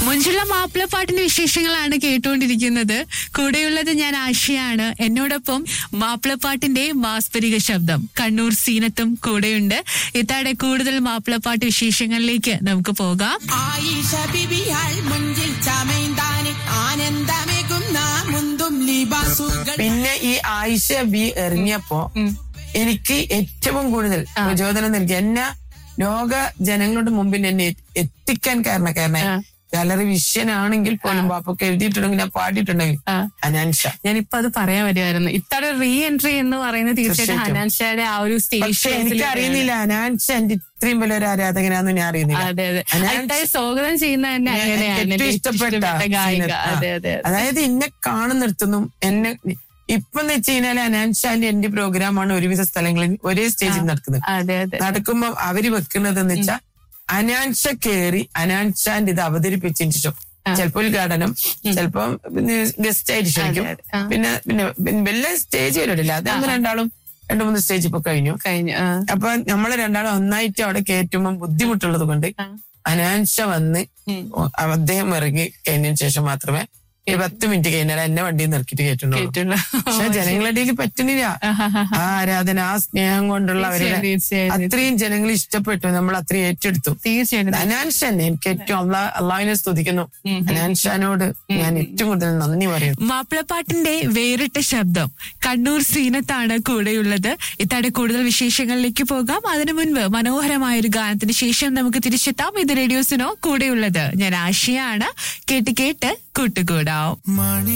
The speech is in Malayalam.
മുഞ്ചുള്ള മാപ്പിളപ്പാട്ടിന്റെ വിശേഷങ്ങളാണ് കേട്ടുകൊണ്ടിരിക്കുന്നത് കൂടെയുള്ളത് ഞാൻ ആശയാണ് എന്നോടൊപ്പം മാപ്പിളപ്പാട്ടിന്റെ മാസ്പരിക ശബ്ദം കണ്ണൂർ സീനത്തും കൂടെയുണ്ട് ഇത്താടെ കൂടുതൽ മാപ്പിളപ്പാട്ട് വിശേഷങ്ങളിലേക്ക് നമുക്ക് പോകാം ആയിഷ ബിബിയാൾ മുഞ്ചിൽ ചമൈന്താന് ആനന്ദമേകുന്ന മുന്തും ലിബാസുകൾ പിന്നെ ഈ ആയിഷ ബി എറിഞ്ഞപ്പോ എനിക്ക് ഏറ്റവും കൂടുതൽ പ്രചോദനം നൽകി എന്നെ ലോക ജനങ്ങളുടെ മുമ്പിൽ എന്നെ എത്തി- എത്തിക്കാൻ കാരണക്കാരനായി ഗാലറി വിഷ്യനാണെങ്കിൽ പോലും ബാപ്പൊക്കെ എഴുതിയിട്ടുണ്ടെങ്കിൽ ഞാൻ പാടിയിട്ടുണ്ടെങ്കിൽ അനാൻഷ ഞാനിപ്പോ അത് പറയാൻ വരുമായിരുന്നു ഇത്തടെ റീ എൻട്രി എന്ന് പറയുന്നത് തീർച്ചയായിട്ടും തീർച്ചയായിട്ടും. ഹനാൻഷയുടെ ആ ഒരു പക്ഷെ സ്റ്റേജ് എനിക്ക് അറിയുന്നില്ല അനാൻഷ എന്റെ ഇത്രയും വലിയൊരു ആരാധകനാന്ന് ഞാൻ അറിയുന്നില്ല അതെ അതെ അനാൻഷ- ഇത്തായി സ്വാഗതം ചെയ്യുന്ന തന്നെ ഞാൻ- അങ്ങനെയാണ് എനിക്ക് എന്റെ ഏറ്റവും ഇഷ്ടപ്പെട്ട ഗായിക സീനത്ത്. ആ. അതെ അതെ അതായത് എന്നെ കാണുന്നിടത്തൊന്നും എന്നെ ഇപ്പൊ എന്ന് വെച്ച് കഴിഞ്ഞാൽ അനാൻഷാന്റെ എന്റെ പ്രോഗ്രാമാണ് ഒരുവിധ സ്ഥലങ്ങളിൽ ഒരേ സ്റ്റേജിൽ നടക്കുന്നത് അതെ അതെ നടക്കുമ്പോ അവര് വെക്കുന്നത് എന്ന് വെച്ചാൽ അനാൻഷ കേറി അനാൻഷാന്റെ ഇത് അവതരിപ്പിച്ചതിന് ശേഷം ചിലപ്പോ ഉദ്ഘാടനം ചിലപ്പോ ഗസ്റ്റ് ആയിട്ട് ക്ഷണിക്കും അതെ, ആ. പിന്നെ പിന്നെ വല്ല സ്റ്റേജ് വരില്ല അത് നമ്മൾ രണ്ടാളും രണ്ടു മൂന്ന് സ്റ്റേജ് ഇപ്പൊ കഴിഞ്ഞു കഴിഞ്ഞു ആ. അപ്പൊ നമ്മള് രണ്ടാളും ഒന്നായിട്ട് അവിടെ കയറ്റുമ്പോൾ ബുദ്ധിമുട്ടുള്ളത് കൊണ്ട് ആ. അനാൻഷ വന്ന് അദ്ദേഹം ഇറങ്ങി കഴിഞ്ഞതിന് ശേഷം മാത്രമേ ഈ പത്ത് മിനിറ്റ് കഴിഞ്ഞാൽ എന്നെ വണ്ടി നിർത്തിയിട്ട് കയറ്റുന്നുള്ളൂ കേട്ടുള്ള പക്ഷെ ജനങ്ങളുടെ ഇടയിൽ പറ്റുന്നില്ല ആ ആരാധന ആ സ്നേഹം കൊണ്ടുള്ള അവരുടെ തീർച്ചയായും അത്രയും ജനങ്ങൾ ഇഷ്ടപ്പെട്ടു നമ്മൾ അത്രയും ഏറ്റെടുത്തു തീർച്ചയായിട്ടും അനാൻഷൻ എനിക്ക് ഏറ്റവും അള്ളാ അള്ളാഹിനെ സ്തുതിക്കുന്നു അനാൻഷാനോട് ഞാൻ ഏറ്റവും കൂടുതൽ നന്ദി പറയുന്നു മാപ്പിളപ്പാട്ടിന്റെ വേറിട്ട ശബ്ദം കണ്ണൂർ സീനത്താണ് കൂടെയുള്ളത് ഇത്താടെ കൂടുതൽ വിശേഷങ്ങളിലേക്ക് പോകാം അതിനു മുൻപ് മനോഹരമായ ഒരു ഗാനത്തിന് ശേഷം നമുക്ക് തിരിച്ചെത്താം ഇത് റേഡിയോസിനോ കൂടെയുള്ളത് ഞാൻ ആശയാണ് കേട്ട് കേട്ട് കൂട്ടുകൂടാം